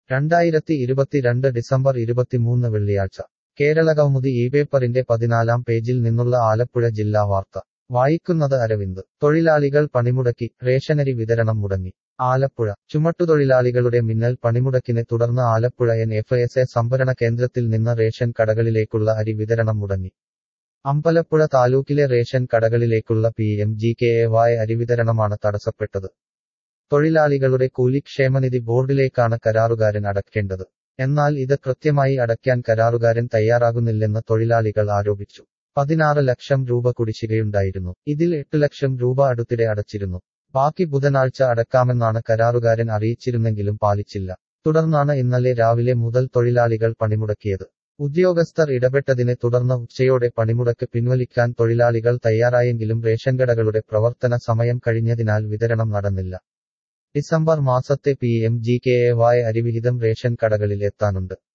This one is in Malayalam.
രണ്ടായിരത്തി ഇരുപത്തിരണ്ട് ഡിസംബർ ഇരുപത്തിമൂന്ന് വെള്ളിയാഴ്ച കേരളകൗമുദി ഈ പേപ്പറിന്റെ പതിനാലാം പേജിൽ നിന്നുള്ള ആലപ്പുഴ ജില്ലാ വാർത്ത വായിക്കുന്നത് അരവിന്ദ് തൊഴിലാളികൾ പണിമുടക്കി റേഷനരി വിതരണം മുടങ്ങി ആലപ്പുഴ ചുമട്ടുതൊഴിലാളികളുടെ മിന്നൽ പണിമുടക്കിനെ തുടർന്ന് Alappuzha N F S A സംഭരണ കേന്ദ്രത്തിൽ നിന്ന് റേഷൻ കടകളിലേക്കുള്ള അരി വിതരണം മുടങ്ങി അമ്പലപ്പുഴ താലൂക്കിലെ റേഷൻ കടകളിലേക്കുള്ള P M G K A Y അരി വിതരണമാണ് തടസ്സപ്പെട്ടത് തൊഴിലാളികളുടെ കൂലി ക്ഷേമനിധി ബോർഡിലേക്കാണ് കരാറുകാരൻ അടക്കേണ്ടത് എന്നാൽ ഇത് കൃത്യമായി അടയ്ക്കാൻ കരാറുകാരൻ തയ്യാറാകുന്നില്ലെന്ന് തൊഴിലാളികൾ ആരോപിച്ചു പതിനാറ് ലക്ഷം രൂപ കുടിശ്ശികയുണ്ടായിരുന്നു ഇതിൽ എട്ട് ലക്ഷം രൂപ അടുത്തിടെ അടച്ചിരുന്നു ബാക്കി ബുധനാഴ്ച അടക്കാമെന്നാണ് കരാറുകാരൻ അറിയിച്ചിരുന്നെങ്കിലും പാലിച്ചില്ല തുടർന്നാണ് ഇന്നലെ രാവിലെ മുതൽ തൊഴിലാളികൾ പണിമുടക്കിയത് ഉദ്യോഗസ്ഥർ ഇടപെട്ടതിനെ തുടർന്ന് ഉച്ചയോടെ പണിമുടക്ക് പിൻവലിക്കാൻ തൊഴിലാളികൾ തയ്യാറായെങ്കിലും റേഷൻ കടകളുടെ പ്രവർത്തന സമയം കഴിഞ്ഞതിനാൽ വിതരണം നടന്നില്ല ഡിസംബർ മാസത്തെ P M G K A Y അരിവിഹിതം റേഷൻ കടകളിൽ എത്താനുണ്ട്